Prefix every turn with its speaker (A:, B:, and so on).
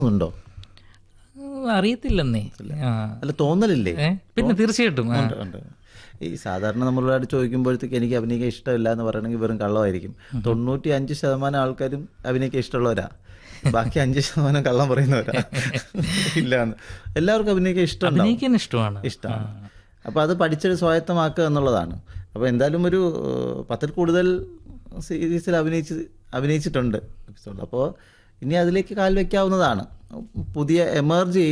A: ഉണ്ടോ
B: ഉം, അറിയത്തില്ലെന്നേ ആ
A: അല്ല തോന്നലില്ലേ
B: ഏ? പിന്നെ തീർച്ചയായിട്ടും ആ.
A: ഉണ്ട്, ഉണ്ട്. ഈ സാധാരണ നമ്മളോട് ചോദിക്കുമ്പോഴത്തേക്ക് എനിക്ക് അഭിനയിക്കാൻ ഇഷ്ടമില്ല എന്ന് പറയണമെങ്കിൽ വെറും കള്ളമായിരിക്കും തൊണ്ണൂറ്റി അഞ്ച് ശതമാനം ആൾക്കാരും അഭിനയിക്കാൻ ഇഷ്ടമുള്ളവരാ ബാക്കി അഞ്ച് ശതമാനം കള്ളം പറയുന്നവരാ ഇല്ല എന്ന് എല്ലാവർക്കും അഭിനയിക്കാൻ ഇഷ്ടമുണ്ടാവും
B: അഭിനയിക്കാൻ ഇഷ്ടമാണ്
A: ഇഷ്ടമാണ് അപ്പോൾ അത് പഠിച്ചത് സ്വായത്തമാക്കുക എന്നുള്ളതാണ് അപ്പോൾ എന്തായാലും ഒരു ഏഹ്, പത്തിൽ കൂടുതൽ സീരീസിൽ അഭിനയിച്ച് അഭിനയിച്ചിട്ടുണ്ട് എപ്പിസോഡ് അപ്പോൾ ഇനി അതിലേക്ക് കാൽ വയ്ക്കാവുന്നതാണ് പുതിയ എമർജ്